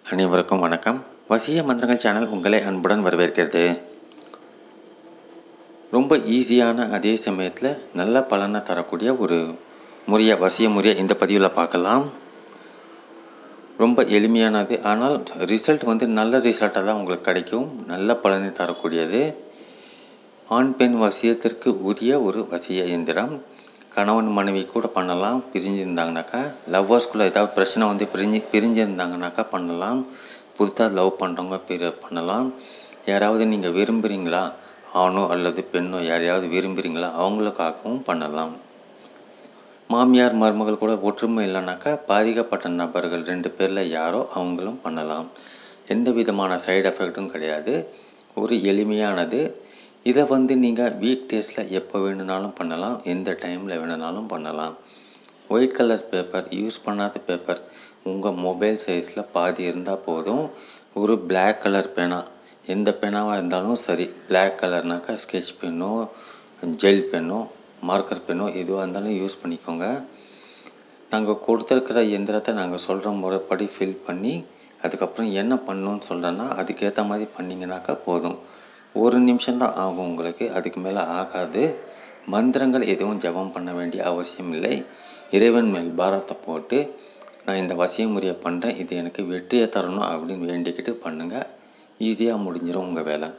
அனைவருக்கும் வணக்கம் வசிய மந்திரங்கள் சேனல் உங்களை அன்புடன் வரவேற்கிறது ரொம்ப ஈஸியான அதே சமயத்தில் நல்ல பலனை தரக்கூடிய ஒரு முறையை வசிய முறையை இந்த பதிவில் பார்க்கலாம் ரொம்ப எளிமையானது ஆனால் ரிசல்ட் வந்து நல்ல ரிசல்ட்டாக தான் உங்களுக்கு கிடைக்கும் நல்ல பலனை தரக்கூடியது ஆண் பெண் வசியத்திற்கு உரிய ஒரு வசிய இயந்திரம் கணவன் மனைவி கூட பண்ணலாம் பிரிஞ்சிருந்தாங்கனாக்கா லவ்வர்ஸ்குள்ளே ஏதாவது பிரச்சனை வந்து பிரிஞ்சு பிரிஞ்சிருந்தாங்கனாக்கா பண்ணலாம் புதுசாக லவ் பண்ணுறவங்க பிரி பண்ணலாம் யாராவது நீங்கள் விரும்புகிறீங்களா ஆணோ அல்லது பெண்ணோ யாரையாவது விரும்புகிறீங்களா அவங்களுக்காகவும் பண்ணலாம் மாமியார் மருமகள் கூட ஒற்றுமை இல்லைனாக்கா பாதிக்கப்பட்ட நபர்கள் ரெண்டு பேரில் யாரோ அவங்களும் பண்ணலாம் எந்த விதமான சைடு எஃபெக்ட்டும் கிடையாது ஒரு எளிமையானது இதை வந்து நீங்கள் வீக் டேஸில் எப்போ வேணுனாலும் பண்ணலாம் எந்த டைமில் வேணுனாலும் பண்ணலாம் ஒயிட் கலர் பேப்பர் யூஸ் பண்ணாத பேப்பர் உங்கள் மொபைல் சைஸில் பாதி இருந்தால் போதும் ஒரு பிளாக் கலர் பேனா எந்த பேனாவாக இருந்தாலும் சரி பிளாக் கலர்னாக்கா ஸ்கெட்ச் பென்னோ ஜெல் பென்னோ மார்க்கர் பென்னோ எதுவாக இருந்தாலும் யூஸ் பண்ணிக்கோங்க நாங்கள் கொடுத்துருக்கிற எந்திரத்தை நாங்கள் சொல்கிற முறைப்படி ஃபில் பண்ணி அதுக்கப்புறம் என்ன பண்ணணும்னு சொல்கிறேன்னா அதுக்கேற்ற மாதிரி பண்ணிங்கனாக்கா போதும் ஒரு நிமிஷம்தான் ஆகும் உங்களுக்கு அதுக்கு மேலே ஆகாது மந்திரங்கள் எதுவும் ஜபம் பண்ண வேண்டிய அவசியம் இல்லை இறைவன் மேல் பாரத்தை போட்டு நான் இந்த வசிய முறையை பண்ணுறேன் இது எனக்கு வெற்றியை தரணும் அப்படின்னு வேண்டிக்கிட்டு பண்ணுங்கள் ஈஸியாக முடிஞ்சிடும் உங்கள் வேலை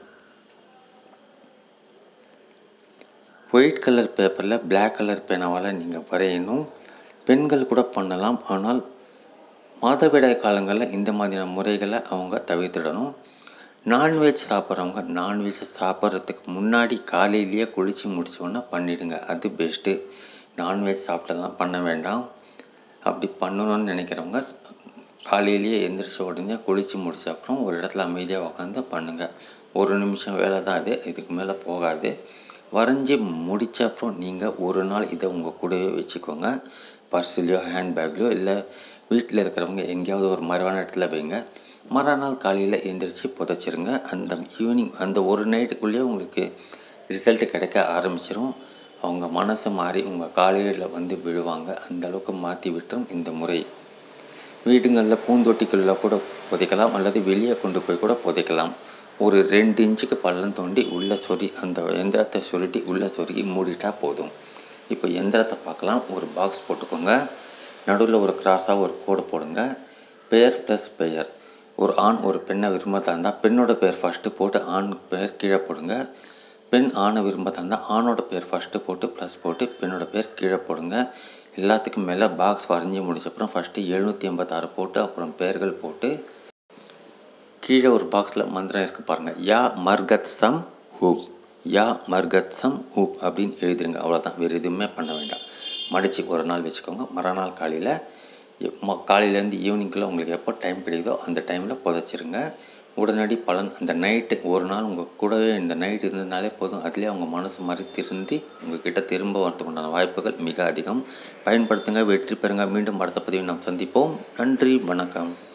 ஒயிட் கலர் பேப்பரில் பிளாக் கலர் பேனாவால் நீங்கள் வரையணும் பெண்கள் கூட பண்ணலாம் ஆனால் மாதவிடாய் காலங்களில் இந்த மாதிரியான முறைகளை அவங்க தவிர்த்திடணும் நான்வெஜ் சாப்பிட்றவங்க நான்வெஜ் சாப்பிட்றதுக்கு முன்னாடி காலையிலேயே குளித்து முடிச்சோன்னா பண்ணிவிடுங்க அது பெஸ்ட்டு நான்வெஜ் சாப்பிட்டெல்லாம் பண்ண வேண்டாம் அப்படி பண்ணணும்னு நினைக்கிறவங்க காலையிலேயே எந்திரிச்ச உடனே குளித்து முடிச்ச அப்புறம் ஒரு இடத்துல அமைதியாக உட்காந்து பண்ணுங்கள் ஒரு நிமிஷம் வேலை தான் அது இதுக்கு மேலே போகாது வரைஞ்சி முடித்த அப்புறம் நீங்கள் ஒரு நாள் இதை உங்கள் கூடவே வச்சுக்கோங்க பர்ஸ்லேயோ ஹேண்ட்பேக்லேயோ இல்லை வீட்டில் இருக்கிறவங்க எங்கேயாவது ஒரு மறைவான இடத்துல வைங்க மறுநாள் காலையில் எழுந்திரிச்சு புதைச்சிருங்க அந்த ஈவினிங் அந்த ஒரு நைட்டுக்குள்ளேயே உங்களுக்கு ரிசல்ட்டு கிடைக்க ஆரம்பிச்சிடும் அவங்க மனசை மாறி உங்கள் காலையில் வந்து விழுவாங்க அந்தளவுக்கு மாற்றி விட்டுரும் இந்த முறை வீடுங்களில் பூந்தொட்டிக்குள்ளே கூட புதைக்கலாம் அல்லது வெளியே கொண்டு போய் கூட புதைக்கலாம் ஒரு ரெண்டு இன்ச்சுக்கு பள்ளம் தோண்டி உள்ளே சொறி அந்த எந்திரத்தை சுருட்டி உள்ளே சொருகி மூடிட்டா போதும் இப்போ எந்திரத்தை பார்க்கலாம் ஒரு பாக்ஸ் போட்டுக்கோங்க நடுவில் ஒரு கிராஸாக ஒரு கோடு போடுங்க பெயர் ப்ளஸ் பெயர் ஒரு ஆண் ஒரு பெண்ணை விரும்பதாக இருந்தால் பெண்ணோட பேர் ஃபஸ்ட்டு போட்டு ஆண் பேர் கீழே போடுங்க பெண் ஆணை விரும்பதாக இருந்தால் ஆணோட பேர் ஃபஸ்ட்டு போட்டு ப்ளஸ் போட்டு பெண்ணோட பேர் கீழே போடுங்க எல்லாத்துக்கும் மேலே பாக்ஸ் வரைஞ்சி முடிச்சப்பறம் ஃபஸ்ட்டு எழுநூற்றி எண்பத்தாறு போட்டு அப்புறம் பெயர்கள் போட்டு கீழே ஒரு பாக்ஸில் மந்திரம் இருக்குது பாருங்கள் யா மர்கத் சம் ஹூப் யா மர்கத் சம் ஹூப் அப்படின்னு எழுதிருங்க அவ்வளோதான் வேறு எதுவுமே பண்ண வேண்டாம் மடித்து ஒரு நாள் வச்சுக்கோங்க மறுநாள் காலையில் காலையிலேருந்து ஈவினிங்குள்ளே உங்களுக்கு எப்போ டைம் கிடைக்குதோ அந்த டைமில் புதைச்சிருங்க உடனடி பலன் அந்த நைட்டு ஒரு நாள் உங்கள் கூடவே இந்த நைட் இருந்ததுனாலே போதும் அதுலேயே அவங்க மனசு மாதிரி திருந்தி உங்கள் கிட்ட திரும்ப வரதுக்கு உண்டான வாய்ப்புகள் மிக அதிகம் பயன்படுத்துங்க வெற்றி பெறுங்க மீண்டும் அடுத்த பதிவில் நாம் சந்திப்போம் நன்றி வணக்கம்